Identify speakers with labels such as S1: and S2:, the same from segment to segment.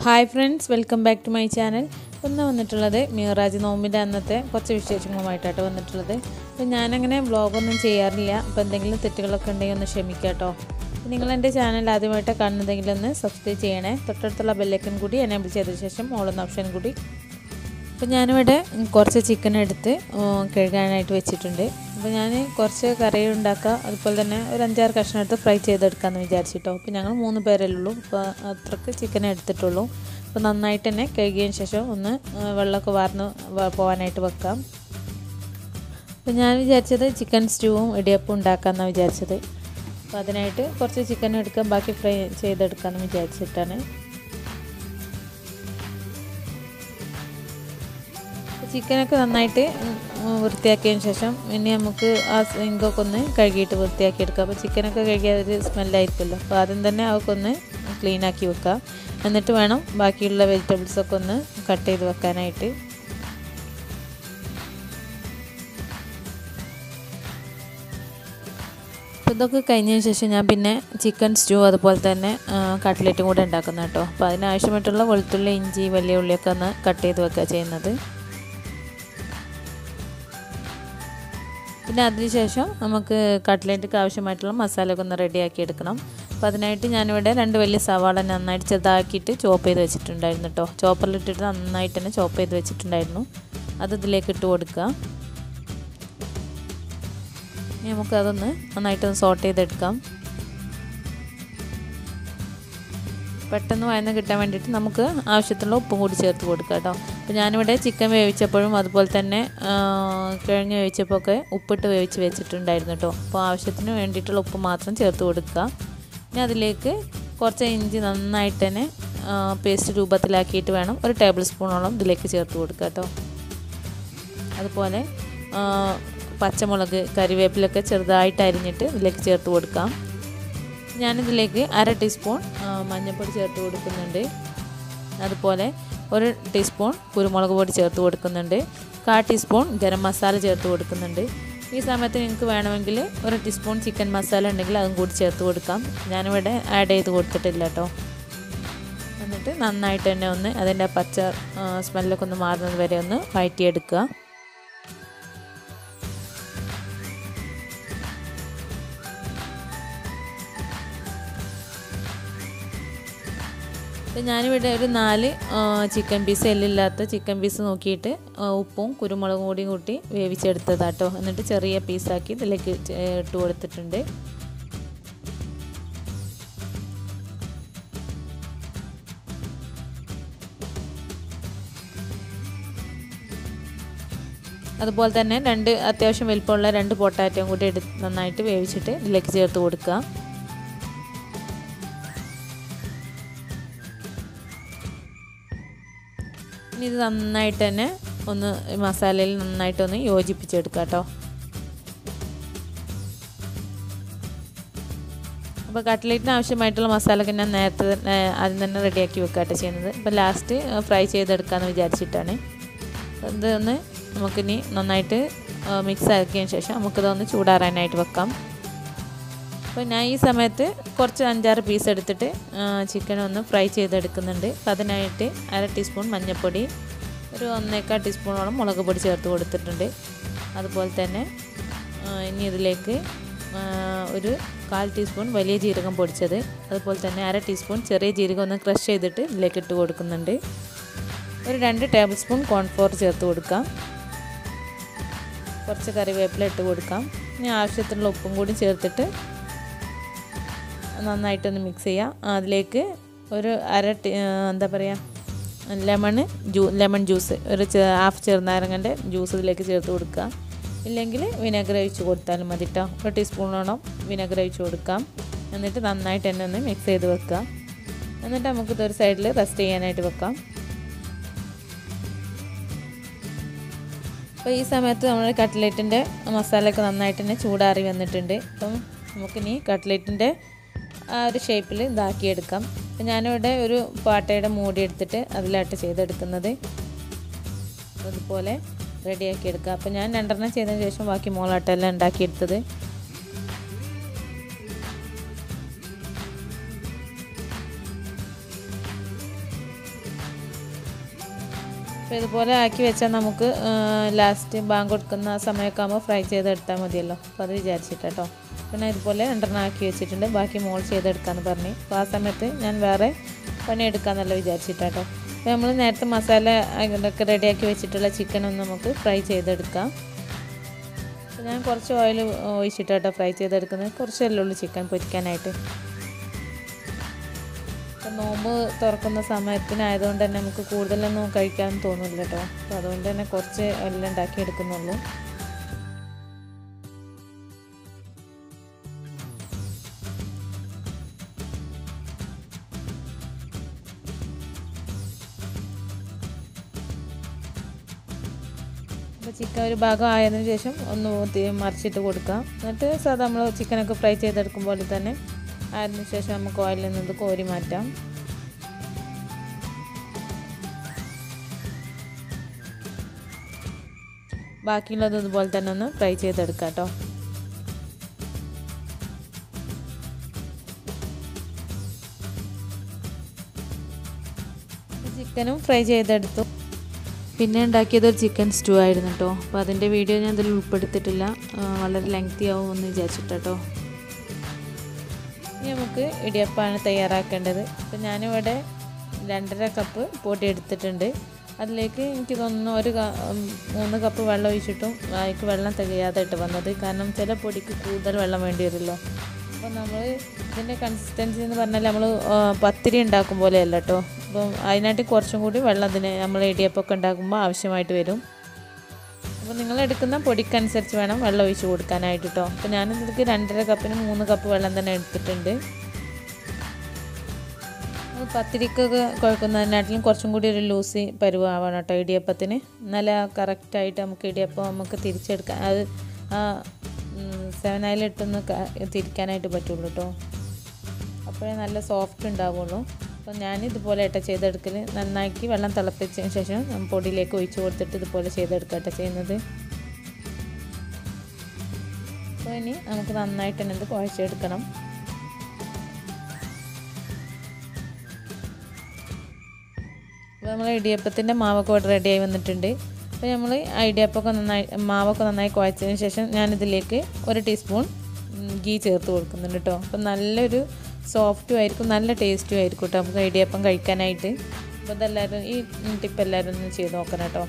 S1: hi friends welcome back to my channel ഇന്ന് വന്നിട്ടുള്ളത് മീറാജ് നോമ്പിൻ്റെ അന്നത്തെ കുറച്ച് വിശേഷങ്ങളുമായിട്ടാണ് വന്നിട്ടുള്ളത് അപ്പോൾ ഞാനങ്ങനെ വ്ളോഗൊന്നും ചെയ്യാറില്ല അപ്പോൾ എന്തെങ്കിലും തെറ്റുകളൊക്കെ ഉണ്ടെങ്കിൽ ഒന്ന് ക്ഷമിക്കാം കേട്ടോ നിങ്ങൾ എൻ്റെ ചാനൽ ആദ്യമായിട്ട് കാണുന്നതെങ്കിൽ ഒന്ന് സബ്സ്ക്രൈബ് ചെയ്യണേ തൊട്ടടുത്തുള്ള ബെല്ലൈക്കൻ കൂടി എനേബിൾ ചെയ്ത ശേഷം ഓളുന്ന ഓപ്ഷൻ കൂടി അപ്പോൾ ഞാനിവിടെ കുറച്ച് ചിക്കൻ എടുത്ത് കഴുകാനായിട്ട് വെച്ചിട്ടുണ്ട് അപ്പോൾ ഞാൻ കുറച്ച് കറി ഉണ്ടാക്കുക അതുപോലെ തന്നെ ഒരു അഞ്ചാറ് കഷ്ണം എടുത്ത് ഫ്രൈ ചെയ്തെടുക്കാമെന്ന് വിചാരിച്ചിട്ടോ അപ്പോൾ ഞങ്ങൾ മൂന്ന് പേരല്ലേ ഉള്ളൂ അപ്പോൾ അത്രക്ക് ചിക്കൻ എടുത്തിട്ടുള്ളൂ അപ്പോൾ നന്നായിട്ട് തന്നെ കഴുകിയതിന് ശേഷം ഒന്ന് വെള്ളമൊക്കെ വാർന്ന് പോകാനായിട്ട് വെക്കാം അപ്പോൾ ഞാൻ വിചാരിച്ചത് ചിക്കൻ സ്റ്റൂവും ഇടിയപ്പവും ഉണ്ടാക്കാമെന്നാണ് വിചാരിച്ചത് അപ്പോൾ അതിനായിട്ട് കുറച്ച് ചിക്കൻ എടുക്കാം ബാക്കി ഫ്രൈ ചെയ്തെടുക്കാമെന്ന് വിചാരിച്ചിട്ടാണ് ചിക്കനൊക്കെ നന്നായിട്ട് വൃത്തിയാക്കിയതിന് ശേഷം ഇനി നമുക്ക് ആ സിങ്കൊക്കെ ഒന്ന് കഴുകിയിട്ട് വൃത്തിയാക്കി എടുക്കാം അപ്പോൾ ചിക്കനൊക്കെ കഴുകിയ ഒരു സ്മെല്ലായിരിക്കുമല്ലോ അപ്പോൾ ആദ്യം തന്നെ അതൊക്കെ ഒന്ന് ക്ലീൻ ആക്കി വെക്കുക എന്നിട്ട് വേണം ബാക്കിയുള്ള വെജിറ്റബിൾസൊക്കെ ഒന്ന് കട്ട് ചെയ്ത് വെക്കാനായിട്ട് അപ്പോൾ ഇതൊക്കെ കഴിഞ്ഞതിന് ശേഷം ഞാൻ പിന്നെ ചിക്കൻ സ്റ്റൂ അതുപോലെ തന്നെ കട്ട്ലറ്റും കൂടെ ഉണ്ടാക്കുന്ന കേട്ടോ അപ്പോൾ അതിനാവശ്യമായിട്ടുള്ള വെളുത്തുള്ളി ഇഞ്ചി വലിയ ഉള്ളിയൊക്കെ ഒന്ന് കട്ട് ചെയ്ത് വെക്കുക ചെയ്യുന്നത് പിന്നെ അതിനുശേഷം നമുക്ക് കട്ട്ലേറ്റിക്ക് ആവശ്യമായിട്ടുള്ള മസാലയൊക്കെ ഒന്ന് റെഡിയാക്കി എടുക്കണം അപ്പോൾ അതിനായിട്ട് ഞാനിവിടെ രണ്ട് വലിയ സവാള നന്നായിട്ട് ചെറുതാക്കിയിട്ട് ചോപ്പ് ചെയ്ത് വെച്ചിട്ടുണ്ടായിരുന്നു കേട്ടോ ചോപ്പറിലിട്ടിട്ട് നന്നായിട്ട് തന്നെ ചോപ്പ് ചെയ്ത് വെച്ചിട്ടുണ്ടായിരുന്നു അത് ഇതിലേക്ക് ഇട്ട് കൊടുക്കുക ഇനി നമുക്കതൊന്ന് നന്നായിട്ടൊന്ന് സോട്ട് ചെയ്തെടുക്കാം പെട്ടെന്ന് വയന്ന് കിട്ടാൻ വേണ്ടിയിട്ട് നമുക്ക് ആവശ്യത്തിനുള്ള ഉപ്പും കൂടി ചേർത്ത് കൊടുക്കുക കേട്ടോ അപ്പോൾ ഞാനിവിടെ ചിക്കൻ വേവിച്ചപ്പോഴും അതുപോലെ തന്നെ കിഴങ്ങ് വേവിച്ചപ്പോൾ ഒക്കെ ഉപ്പിട്ട് വേവിച്ച് വെച്ചിട്ടുണ്ടായിരുന്നു കേട്ടോ അപ്പോൾ ആവശ്യത്തിന് വേണ്ടിയിട്ടുള്ള ഉപ്പ് മാത്രം ചേർത്ത് കൊടുക്കുക പിന്നെ അതിലേക്ക് കുറച്ച് ഇഞ്ചി നന്നായിട്ട് തന്നെ പേസ്റ്റ് രൂപത്തിലാക്കിയിട്ട് വേണം ഒരു ടേബിൾ സ്പൂണോളം ഇതിലേക്ക് ചേർത്ത് കൊടുക്കുക കേട്ടോ അതുപോലെ പച്ചമുളക് കരിവേപ്പിലൊക്കെ ചെറുതായിട്ട് അരിഞ്ഞിട്ട് ഇതിലേക്ക് ചേർത്ത് കൊടുക്കാം ഞാനിതിലേക്ക് അര ടീസ്പൂൺ മഞ്ഞൾപ്പൊടി ചേർത്ത് കൊടുക്കുന്നുണ്ട് അതുപോലെ ഒരു ടീസ്പൂൺ കുരുമുളക് പൊടി ചേർത്ത് കൊടുക്കുന്നുണ്ട് കാ ടീസ്പൂൺ ഗരം മസാല ചേർത്ത് കൊടുക്കുന്നുണ്ട് ഈ സമയത്ത് നിങ്ങൾക്ക് വേണമെങ്കിൽ ഒരു ടീസ്പൂൺ ചിക്കൻ മസാല ഉണ്ടെങ്കിൽ അതും കൂടി ചേർത്ത് കൊടുക്കാം ഞാനിവിടെ ആഡ് ചെയ്ത് കൊടുത്തിട്ടില്ല കേട്ടോ എന്നിട്ട് നന്നായിട്ട് തന്നെ ഒന്ന് അതിൻ്റെ പച്ച സ്മെല്ലൊക്കെ ഒന്ന് മാറുന്നത് വരെ ഒന്ന് വഴറ്റിയെടുക്കുക അപ്പോൾ ഞാനിവിടെ ഒരു നാല് ചിക്കൻ പീസ് എല്ലില്ലാത്ത ചിക്കൻ പീസ് നോക്കിയിട്ട് ഉപ്പും കുരുമുളകും കൂടി കൂട്ടി വേവിച്ചെടുത്തതാട്ടോ എന്നിട്ട് ചെറിയ പീസാക്കി ഇതിലേക്ക് ഇട്ട് കൊടുത്തിട്ടുണ്ട് അതുപോലെ തന്നെ രണ്ട് അത്യാവശ്യം വലിപ്പമുള്ള രണ്ട് പൊട്ടാറ്റവും കൂടി എടുത്ത് നന്നായിട്ട് വേവിച്ചിട്ട് ഇതിലേക്ക് ചേർത്ത് കൊടുക്കുക ഇനി ഇത് നന്നായിട്ട് തന്നെ ഒന്ന് മസാലയിൽ നന്നായിട്ടൊന്ന് യോജിപ്പിച്ചെടുക്കാം കേട്ടോ അപ്പോൾ കട്ട്ലേറ്റിന് ആവശ്യമായിട്ടുള്ള മസാലയൊക്കെ ഞാൻ നേരത്തെ ആദ്യം തന്നെ റെഡിയാക്കി വെക്കാട്ടോ ചെയ്യുന്നത് അപ്പോൾ ലാസ്റ്റ് ഫ്രൈ ചെയ്തെടുക്കാമെന്ന് വിചാരിച്ചിട്ടാണ് ഇത് ഒന്ന് നമുക്കിനി നന്നായിട്ട് മിക്സ് ആക്കിയതിന് ശേഷം നമുക്കിതൊന്ന് ചൂടാറാനായിട്ട് വെക്കാം അപ്പോൾ ഞാൻ ഈ സമയത്ത് കുറച്ച് അഞ്ചാറ് പീസ് എടുത്തിട്ട് ചിക്കൻ ഒന്ന് ഫ്രൈ ചെയ്തെടുക്കുന്നുണ്ട് അപ്പോൾ അതിനായിട്ട് അര ടീസ്പൂൺ മഞ്ഞൾപ്പൊടി ഒരു ഒന്നേക്കാൾ ടീസ്പൂണോളം മുളക് പൊടി ചേർത്ത് കൊടുത്തിട്ടുണ്ട് അതുപോലെ തന്നെ ഇനി ഇതിലേക്ക് ഒരു കാൽ ടീസ്പൂൺ വലിയ ജീരകം പൊടിച്ചത് അതുപോലെ തന്നെ അര ടീസ്പൂൺ ചെറിയ ജീരകം ഒന്ന് ക്രഷ് ചെയ്തിട്ട് ഇതിലേക്ക് ഇട്ട് കൊടുക്കുന്നുണ്ട് ഒരു രണ്ട് ടേബിൾ സ്പൂൺ കോൺഫ്ലോർ ചേർത്ത് കൊടുക്കാം കുറച്ച് കറിവേപ്പില ഇട്ട് കൊടുക്കാം ഇനി ആവശ്യത്തിനുള്ള ഉപ്പും കൂടി ചേർത്തിട്ട് നന്നായിട്ടൊന്ന് മിക്സ് ചെയ്യാം അതിലേക്ക് ഒരു അര എന്താ പറയുക ലെമണ് ജ്യൂ ലെമൺ ജ്യൂസ് ഒരു ഹാഫ് ചെറുനാരങ്ങൻ്റെ ജ്യൂസ് ഇതിലേക്ക് ചേർത്ത് കൊടുക്കുക ഇല്ലെങ്കിൽ വിനെഗർ ഒഴിച്ച് കൊടുത്താലും മതി കേട്ടോ ഒരു ടീസ്പൂണോളം വിനെഗർ ഒഴിച്ച് കൊടുക്കാം എന്നിട്ട് നന്നായിട്ട് തന്നെ ഒന്ന് മിക്സ് ചെയ്ത് വെക്കുക എന്നിട്ട് നമുക്കിതൊരു സൈഡിൽ റെസ്റ്റ് ചെയ്യാനായിട്ട് വെക്കാം അപ്പോൾ ഈ സമയത്ത് നമ്മൾ കട്ട്ലേറ്റിൻ്റെ മസാലയൊക്കെ നന്നായിട്ട് തന്നെ ചൂടാറി വന്നിട്ടുണ്ട് അപ്പം നമുക്കിനി കട്ട്ലേറ്റിൻ്റെ ആ ഒരു ഷേപ്പിൽ ഇതാക്കിയെടുക്കാം അപ്പം ഞാനിവിടെ ഒരു പാട്ടയുടെ മൂടി എടുത്തിട്ട് അതിലാട്ട് ചെയ്തെടുക്കുന്നത് അതുപോലെ റെഡിയാക്കി എടുക്കുക അപ്പം ഞാൻ രണ്ടെണ്ണം ചെയ്തതിന് ശേഷം ബാക്കി മോളാട്ടെല്ലാം ഉണ്ടാക്കിയെടുത്തത് അപ്പോൾ ഇതുപോലെ ആക്കി വെച്ചാൽ നമുക്ക് ലാസ്റ്റ് ബാങ്ക് കൊടുക്കുന്ന സമയമൊക്കെ ആകുമ്പോൾ ഫ്രൈ ചെയ്തെടുത്താൽ മതിയല്ലോ അപ്പോൾ അത് വിചാരിച്ചിട്ട് കേട്ടോ പിന്നെ ഇതുപോലെ രണ്ടെണ്ണം ആക്കി വെച്ചിട്ടുണ്ട് ബാക്കി മോൾ ചെയ്തെടുക്കാമെന്ന് പറഞ്ഞ് അപ്പോൾ ആ സമയത്ത് ഞാൻ വേറെ പണിയെടുക്കാമെന്നല്ല വിചാരിച്ചിട്ടാട്ടോ അപ്പോൾ നമ്മൾ നേരത്തെ മസാല ഇതൊക്കെ റെഡിയാക്കി വെച്ചിട്ടുള്ള ചിക്കൻ ഒന്ന് നമുക്ക് ഫ്രൈ ചെയ്തെടുക്കാം അപ്പോൾ ഞാൻ കുറച്ച് ഓയിൽ ഒഴിച്ചിട്ടാട്ടോ ഫ്രൈ ചെയ്തെടുക്കുന്നത് കുറച്ചല്ലേ ഉള്ളൂ ചിക്കൻ പൊരിക്കാനായിട്ട് ഇപ്പം നോമ്പ് തുറക്കുന്ന സമയത്തിനായതുകൊണ്ട് തന്നെ നമുക്ക് കൂടുതലൊന്നും കഴിക്കാൻ തോന്നില്ല കേട്ടോ അപ്പോൾ അതുകൊണ്ട് തന്നെ കുറച്ച് എല്ലാം ഉണ്ടാക്കി എടുക്കുന്നുള്ളൂ അപ്പോൾ ചിക്കൻ ഒരു ഭാഗം ആയതിനു ശേഷം ഒന്ന് തി- മറിച്ചിട്ട് കൊടുക്കാം എന്നിട്ട് സാധാ നമ്മൾ ചിക്കനൊക്കെ ഫ്രൈ ചെയ്തെടുക്കും പോലെ തന്നെ അതിന് ശേഷം നമുക്ക് ഓയിലിൽ നിന്ന് കോരി മാറ്റാം ബാക്കിയുള്ളത് ഇതുപോലെ തന്നെ ഒന്ന് ഫ്രൈ ചെയ്തെടുക്കാം കേട്ടോ ചിക്കനും ഫ്രൈ ചെയ്തെടുത്തു പിന്നെ ഉണ്ടാക്കിയത് ഒരു ചിക്കൻ സ്റ്റൂ ആയിരുന്നു കേട്ടോ അപ്പോൾ അതിൻ്റെ വീഡിയോ ഞാൻ ഇതിൽ ഉൾപ്പെടുത്തിയിട്ടില്ല ആ, വളരെ ലെങ്തി ആവും എന്ന് വിചാരിച്ചിട്ട് കേട്ടോ ഇനി നമുക്ക് ഇടിയപ്പമാണ് തയ്യാറാക്കേണ്ടത് അപ്പോൾ ഞാനിവിടെ രണ്ടര കപ്പ് പൊടി എടുത്തിട്ടുണ്ട് അതിലേക്ക് എനിക്ക് തോന്നുന്നു ഒരു ക- ഉം, മൂന്ന് കപ്പ് വെള്ളം ഒഴിച്ചിട്ടും അതിലേക്ക് വെള്ളം തികയാതായിട്ട് വന്നത് കാരണം ചില പൊടിക്ക് കൂടുതൽ വെള്ളം വേണ്ടി വരുമല്ലോ അപ്പോൾ നമ്മൾ ഇതിൻ്റെ കൺസിസ്റ്റൻസി എന്ന് പറഞ്ഞാൽ നമ്മൾ പത്തിരി ഉണ്ടാക്കും പോലെയല്ല കേട്ടോ അപ്പം അതിനായിട്ട് കുറച്ചും കൂടി വെള്ളം അതിന് നമ്മൾ ഇടിയപ്പമൊക്കെ ഉണ്ടാക്കുമ്പോൾ ആവശ്യമായിട്ട് വരും അപ്പോൾ നിങ്ങൾ എടുക്കുന്ന പൊടിക്കനുസരിച്ച് വേണം വെള്ളം ഒഴിച്ച് കൊടുക്കാനായിട്ട് കേട്ടോ അപ്പോൾ ഞാനിതിലേക്ക് രണ്ടര കപ്പിന് മൂന്ന് കപ്പ് വെള്ളം തന്നെ എടുത്തിട്ടുണ്ട് അത് പത്തിരിക്കൊക്കെ കുഴക്കുന്നതിനാട്ടിലും കുറച്ചും കൂടി ഒരു ലൂസി പരുവാവണം കേട്ടോ ഇടിയപ്പത്തിന് നല്ല കറക്റ്റായിട്ട് നമുക്ക് ഇടിയപ്പം നമുക്ക് തിരിച്ചെടുക്കാൻ അത് ആ സെവനായിലിട്ടൊന്ന് തിരിക്കാനായിട്ട് പറ്റുള്ളൂ കേട്ടോ അപ്പോഴേ നല്ല സോഫ്റ്റ് ഉണ്ടാവുള്ളൂ അപ്പോൾ ഞാൻ ഇതുപോലെ ഇട്ട ചെയ്തെടുക്കൽ നന്നാക്കി വെള്ളം തിളപ്പിച്ചതിന് ശേഷം ഞാൻ പൊടിയിലേക്ക് ഒഴിച്ച് കൊടുത്തിട്ട് ഇതുപോലെ ചെയ്തെടുക്കട്ടെ ചെയ്യുന്നത് അപ്പോൾ ഇനി നമുക്ക് നന്നായിട്ട് തന്നെ ഇത് കുഴച്ചെടുക്കണം അപ്പോൾ നമ്മൾ ഇടിയപ്പത്തിൻ്റെ മാവൊക്കെ ഇവിടെ റെഡിയായി വന്നിട്ടുണ്ട് അപ്പോൾ നമ്മൾ ഇടിയപ്പമൊക്കെ നന്നായി മാവൊക്കെ നന്നായി കുഴച്ചതിന് ശേഷം ഞാനിതിലേക്ക് ഒരു ടീസ്പൂൺ ഗീ ചേർത്ത് കൊടുക്കുന്നുണ്ട് കേട്ടോ അപ്പം നല്ലൊരു സോഫ്റ്റും ആയിരിക്കും നല്ല ടേസ്റ്റും ആയിരിക്കും കേട്ടോ നമുക്ക് ഇടിയപ്പം കഴിക്കാനായിട്ട് അപ്പോൾ ഇതെല്ലാവരും ഈ ടിപ്പ് എല്ലാവരും ഒന്ന് ചെയ്ത് നോക്കണം കേട്ടോ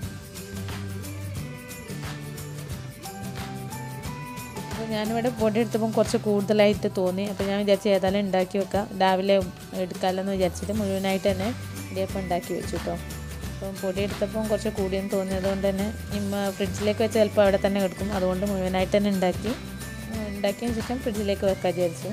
S1: അപ്പോൾ ഞാനിവിടെ പൊടി എടുത്തപ്പോൾ കുറച്ച് കൂടുതലായിട്ട് തോന്നി അപ്പോൾ ഞാൻ വിചാരിച്ചു ഏതായാലും ഉണ്ടാക്കി വെക്കാം രാവിലെ എടുക്കാമല്ലോ എന്ന് വിചാരിച്ചിട്ട് മുഴുവനായിട്ട് തന്നെ ഇടിയപ്പം ഉണ്ടാക്കി വെച്ചു കേട്ടോ അപ്പം പൊടി എടുത്തപ്പോൾ കുറച്ച് കൂടിയെന്ന് തോന്നിയതുകൊണ്ട് തന്നെ ഇമ്മ ഫ്രിഡ്ജിലേക്ക് വെച്ച് ചിലപ്പോൾ അവിടെ തന്നെ എടുക്കും അതുകൊണ്ട് മുഴുവനായിട്ട് തന്നെ ഉണ്ടാക്കി ഉണ്ടാക്കിയതിന് ശേഷം ഫ്രിഡ്ജിലേക്ക് വെക്കാൻ വിചാരിച്ചു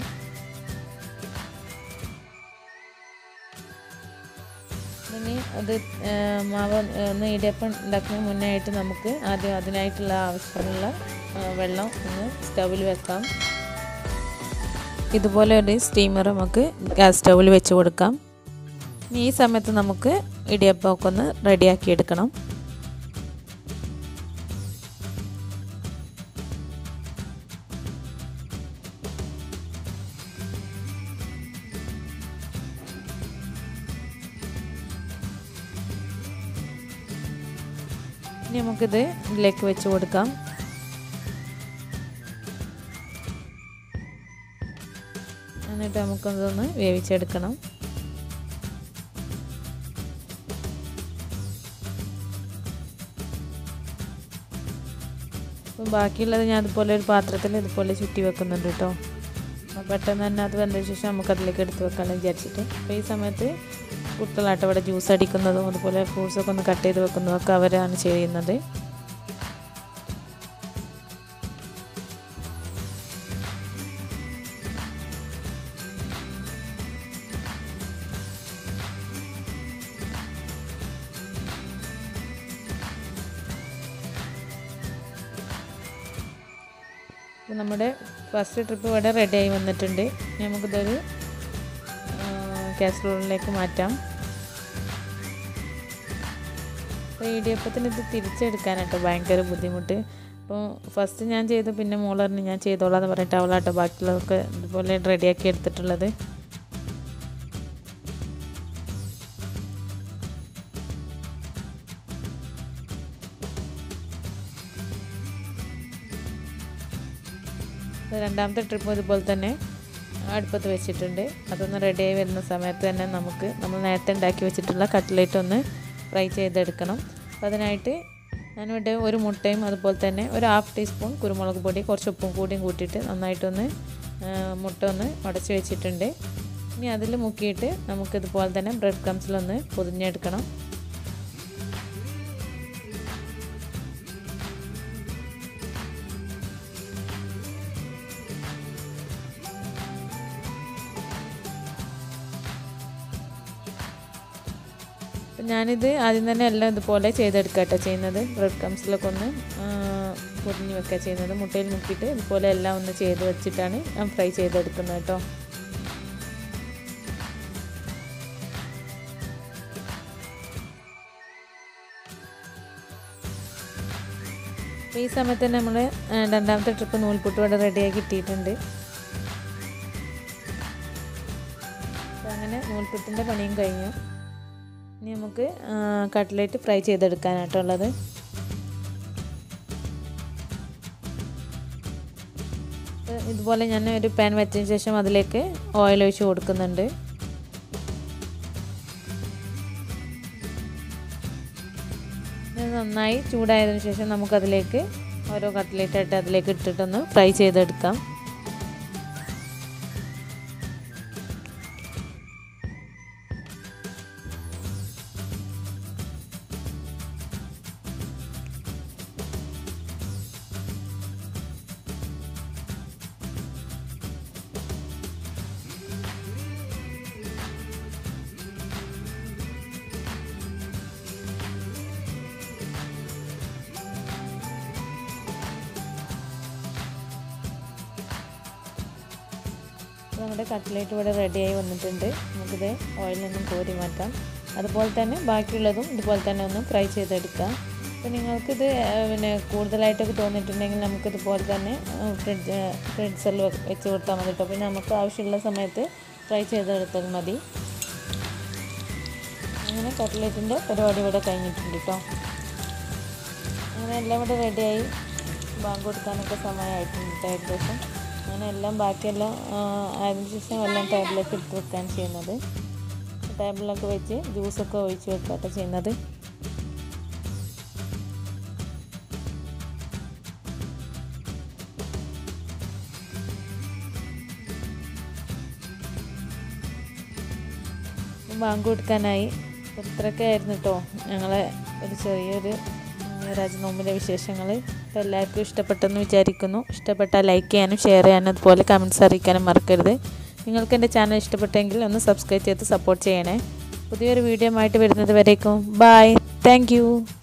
S1: ഇനി അത് മാവ് ഒന്ന് ഇടിയപ്പം ഉണ്ടാക്കുന്നതിന് മുന്നേ ആയിട്ട് നമുക്ക് ആദ്യം അതിനായിട്ടുള്ള ആവശ്യമുള്ള വെള്ളം ഒന്ന് സ്റ്റൗവിൽ വെക്കാം ഇതുപോലെ ഒരു സ്റ്റീമർ നമുക്ക് ഗ്യാസ് സ്റ്റൗവിൽ വെച്ച് കൊടുക്കാം ഇനി ഈ സമയത്ത് നമുക്ക് ഇടിയപ്പമൊക്കെ ഒന്ന് റെഡിയാക്കി എടുക്കണം ഇനി നമുക്കിത് ഇതിലേക്ക് വെച്ച് കൊടുക്കാം എന്നിട്ട് നമുക്കതൊന്ന് വേവിച്ചെടുക്കണം അപ്പം ബാക്കിയുള്ളത് ഞാൻ അതുപോലെ ഒരു പാത്രത്തിൽ ഇതുപോലെ ചുറ്റി വെക്കുന്നുണ്ട് കേട്ടോ അപ്പോൾ പെട്ടെന്ന് തന്നെ അത് വന്നതിന് ശേഷം നമുക്ക് അതിലേക്ക് എടുത്ത് വെക്കാമെന്ന് വിചാരിച്ചിട്ട് അപ്പോൾ ഈ സമയത്ത് കുട്ടികളായിട്ട് ഇവിടെ ജ്യൂസ് അടിക്കുന്നതും അതുപോലെ ഫ്രൂട്ട്സൊക്കെ ഒന്ന് കട്ട് ചെയ്ത് വെക്കുന്നതും ഒക്കെ അവരാണ് ചെയ്യുന്നത് അപ്പോൾ നമ്മുടെ ഫസ്റ്റ് ട്രിപ്പ് ഇവിടെ റെഡിയായി വന്നിട്ടുണ്ട് ഇനി നമുക്കിതൊരു കാസറോളിലേക്ക് മാറ്റാം അപ്പോൾ ഇടിയപ്പത്തിന് ഇത് തിരിച്ചെടുക്കാനാട്ടോ ഭയങ്കര ബുദ്ധിമുട്ട് അപ്പോൾ ഫസ്റ്റ് ഞാൻ ചെയ്തു പിന്നെ മോളറിന് ഞാൻ ചെയ്തോളാം എന്ന് പറഞ്ഞിട്ട് അവളാട്ടോ ബാക്കിയുള്ളതൊക്കെ ഇതുപോലെ റെഡിയാക്കി എടുത്തിട്ടുള്ളത് രണ്ടാമത്തെ ട്രിപ്പ് ഇതുപോലെ തന്നെ അടുപ്പത്ത് വെച്ചിട്ടുണ്ട് അതൊന്ന് റെഡിയായി വരുന്ന സമയത്ത് തന്നെ നമുക്ക് നമ്മൾ നേരത്തെ ഉണ്ടാക്കി വെച്ചിട്ടുള്ള കട്ട്ലേറ്റ് ഒന്ന് ഫ്രൈ ചെയ്തെടുക്കണം അപ്പോൾ അതിനായിട്ട് ഞാനിവിടെ ഒരു മുട്ടയും അതുപോലെ തന്നെ ഒരു ഹാഫ് ടീസ്പൂൺ കുരുമുളക് പൊടി കുറച്ച് ഉപ്പും കൂടിയും കൂട്ടിയിട്ട് നന്നായിട്ടൊന്ന് മുട്ട ഒന്ന് ഉടച്ച് വെച്ചിട്ടുണ്ട് ഇനി അതിൽ മുക്കിയിട്ട് നമുക്കിതുപോലെ തന്നെ ബ്രെഡ് ക്രംസിലൊന്ന് പൊതിഞ്ഞെടുക്കണം അപ്പം ഞാനിത് ആദ്യം തന്നെ എല്ലാം ഇതുപോലെ ചെയ്തെടുക്കട്ടെ ചെയ്യുന്നത് ബ്രെഡ് ക്രംസിലൊക്കെ ഒന്ന് പൊതിഞ്ഞ് വെക്കുക ചെയ്യുന്നത് മുട്ടയിൽ മുക്കിയിട്ട് ഇതുപോലെ എല്ലാം ഒന്ന് ചെയ്ത് വെച്ചിട്ടാണ് ഞാൻ ഫ്രൈ ചെയ്തെടുക്കുന്നത് കേട്ടോ അപ്പോൾ ഈ സമയത്ത് തന്നെ നമ്മൾ രണ്ടാമത്തെ ട്രിപ്പ് നൂൽപുട്ട് ഇവിടെ റെഡിയാക്കി കിട്ടിയിട്ടുണ്ട് അപ്പോൾ അങ്ങനെ നൂൽപുട്ടിൻ്റെ പണിയും കഴിഞ്ഞു ഇനി നമുക്ക് കട്ട്ലേറ്റ് ഫ്രൈ ചെയ്തെടുക്കാനായിട്ടുള്ളത് ഇതുപോലെ ഞാൻ ഒരു പാൻ വെച്ചതിന് ശേഷം അതിലേക്ക് ഓയിൽ ഒഴിച്ച് കൊടുക്കുന്നുണ്ട് നന്നായി ചൂടായതിനു ശേഷം നമുക്കതിലേക്ക് ഓരോ കട്ട്ലേറ്റ് ആയിട്ട് അതിലേക്ക് ഇട്ടിട്ടൊന്ന് ഫ്രൈ ചെയ്തെടുക്കാം നമ്മുടെ കട്ട്ലേറ്റ് ഇവിടെ റെഡിയായി വന്നിട്ടുണ്ട് നമുക്കിത് ഓയിലിൽ നിന്നും കോരി മാറ്റാം അതുപോലെ തന്നെ ബാക്കിയുള്ളതും ഇതുപോലെ തന്നെ ഒന്ന് ഫ്രൈ ചെയ്തെടുക്കാം അപ്പോൾ നിങ്ങൾക്കിത് പിന്നെ കൂടുതലായിട്ടൊക്കെ തോന്നിയിട്ടുണ്ടെങ്കിൽ നമുക്കിതുപോലെ തന്നെ ഫ്രിഡ്ജ് ഫ്രിഡ്ജറിൽ വെച്ച് കൊടുത്താൽ മതി കേട്ടോ പിന്നെ നമുക്ക് ആവശ്യമുള്ള സമയത്ത് ഫ്രൈ ചെയ്തെടുത്താൽ മതി അങ്ങനെ കട്ട്ലേറ്റിൻ്റെ പരിപാടി ഇവിടെ കഴിഞ്ഞിട്ടുണ്ട് കേട്ടോ അങ്ങനെ എല്ലാം ഇവിടെ റെഡിയായി ബാങ്ക് കൊടുക്കാനൊക്കെ സമയമായിട്ടുണ്ട് കേട്ടോ ഏകദേശം അങ്ങനെ എല്ലാം ബാക്കിയെല്ലാം അതിന് ശേഷം എല്ലാം ടേബിളിലേക്ക് എടുത്ത് വെക്കാൻ ചെയ്യുന്നത് ടേബിളിലൊക്കെ വെച്ച് ജ്യൂസൊക്കെ ഒഴിച്ച് വെക്കാട്ടോ ചെയ്യുന്നത് ബാങ്ക് കൊടുക്കാനായി ഇത്രയൊക്കെ ആയിരുന്നു കേട്ടോ ഞങ്ങളെ ഒരു ചെറിയൊരു രാജ നോമ്പിൻ്റെ വിശേഷങ്ങൾ അപ്പോൾ എല്ലാവർക്കും ഇഷ്ടപ്പെട്ടെന്ന് വിചാരിക്കുന്നു ഇഷ്ടപ്പെട്ടാൽ ലൈക്ക് ചെയ്യാനും ഷെയർ ചെയ്യാനും അതുപോലെ കമൻറ്റ്സ് അറിയിക്കാനും മറക്കരുത് നിങ്ങൾക്ക് എൻ്റെ ചാനൽ ഇഷ്ടപ്പെട്ടെങ്കിൽ ഒന്ന് സബ്സ്ക്രൈബ് ചെയ്ത് സപ്പോർട്ട് ചെയ്യണേ പുതിയൊരു വീഡിയോ ആയിട്ട് വരുന്നത് വരേക്കും ബായ് താങ്ക്